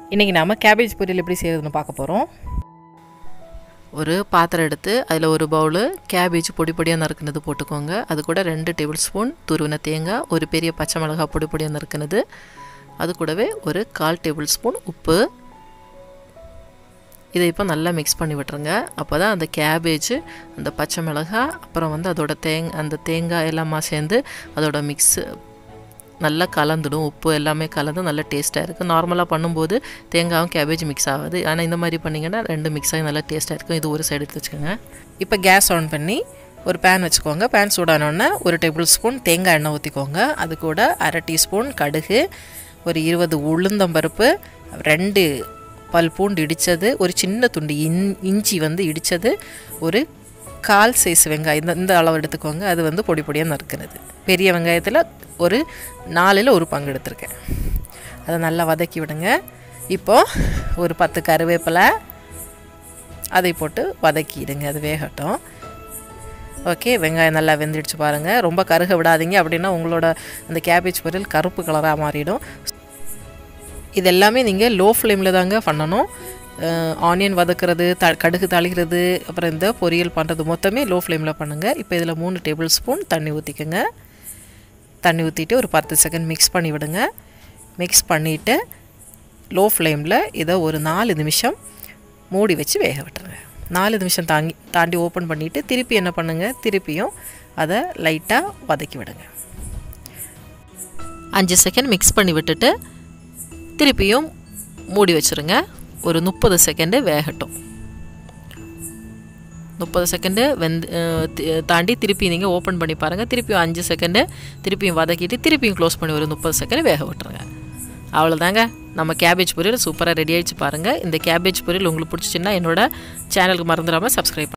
இன்றைக்கி நாம் கேபேஜ் பொரியல் எப்படி செய்கிறதுன்னு பார்க்க போகிறோம் ஒரு பாத்திரம் எடுத்து அதில் ஒரு பவுலு கேபேஜ் பொடி பொடியாக நறுக்குனது போட்டுக்கோங்க அது கூட ரெண்டு டேபிள் ஸ்பூன் துருவின தேங்காய் ஒரு பெரிய பச்சை மிளகாய் பொடி பொடியாக நறுக்குனது அது கூடவே ஒரு கால் டேபிள் ஸ்பூன் உப்பு இதை இப்போ நல்லா மிக்ஸ் பண்ணி விட்டுருங்க அப்போ தான் அந்த கேபேஜ் அந்த பச்சை மிளகாய் அப்புறம் வந்து அதோட தேங் அந்த தேங்காய் எல்லாமா சேர்ந்து அதோட மிக்ஸு நல்லா கலந்துடும் உப்பு எல்லாமே கலந்து நல்லா டேஸ்ட்டாக இருக்குது நார்மலாக பண்ணும்போது தேங்காயும் கேபேஜ் மிக்ஸ் ஆகாது ஆனால் இந்த மாதிரி பண்ணிங்கன்னா ரெண்டு மிக்ஸ் ஆகி நல்லா டேஸ்ட்டாக இருக்கும் இது ஒரு சைடு எடுத்து வச்சுக்கோங்க இப்போ கேஸ் ஆன் பண்ணி ஒரு பேன் வச்சுக்கோங்க பேன் சூடானோடனே ஒரு டேபிள் ஸ்பூன் தேங்காய் எண்ணெய் ஊற்றிக்கோங்க அது கூட அரை டீஸ்பூன் கடுகு ஒரு இருபது உளுந்தம்பருப்பு ரெண்டு பல் பூண்டு இடித்தது ஒரு சின்ன துண்டு இன் இஞ்சி வந்து இடித்தது ஒரு கால் சைஸ் வெங்காயம் இந்த இந்த அளவு எடுத்துக்கோங்க அது வந்து பொடி பொடியாக நறுக்கிறது பெரிய வெங்காயத்தில் ஒரு நாலில் ஒரு பங்கு எடுத்திருக்கேன் அதை நல்லா வதக்கி விடுங்க இப்போது ஒரு பத்து கருவேப்பிலை அதை போட்டு வதக்கிடுங்க அது வேகட்டும் ஓகே வெங்காயம் நல்லா வெந்துடுச்சு பாருங்கள் ரொம்ப கருக விடாதீங்க அப்படின்னா உங்களோட அந்த கேபேஜ் பொரியல் கருப்பு கலராக மாறிடும் இது எல்லாமே நீங்கள் லோ ஃப்ளேமில் தாங்க பண்ணணும் ஆனியன் வதக்கிறது த கடுகு தாளிக்கிறது அப்புறம் இந்த பொரியல் பண்ணுறது மொத்தமே லோ ஃப்ளேமில் பண்ணுங்கள் இப்போ இதில் மூணு டேபிள் ஸ்பூன் தண்ணி ஊற்றிக்கோங்க தண்ணி ஊற்றிட்டு ஒரு பத்து செகண்ட் மிக்ஸ் பண்ணி விடுங்க மிக்ஸ் பண்ணிவிட்டு லோ ஃப்ளேமில் இதை ஒரு நாலு நிமிஷம் மூடி வச்சு வேக விட்டுருங்க நாலு நிமிஷம் தாங்கி தாண்டி ஓப்பன் பண்ணிவிட்டு திருப்பி என்ன பண்ணுங்கள் திருப்பியும் அதை லைட்டாக வதக்கி விடுங்க அஞ்சு செகண்ட் மிக்ஸ் பண்ணி விட்டுட்டு திருப்பியும் மூடி வச்சுருங்க ஒரு முப்பது செகண்டு வேகட்டும் முப்பது செகண்டு வெந்து தாண்டி திருப்பி நீங்கள் ஓப்பன் பண்ணி பாருங்கள் திருப்பியும் அஞ்சு செகண்டு திருப்பியும் வதக்கிட்டு திருப்பியும் க்ளோஸ் பண்ணி ஒரு முப்பது செகண்ட் வேக விட்டுருங்க அவ்வளோதாங்க நம்ம கேபேஜ் பொரியல் சூப்பராக ரெடி ஆகிடுச்சு பாருங்கள் இந்த கேபேஜ் பொரியல் உங்களுக்கு பிடிச்சிச்சின்னா என்னோட சேனலுக்கு மறந்துடாமல் சப்ஸ்கிரைப்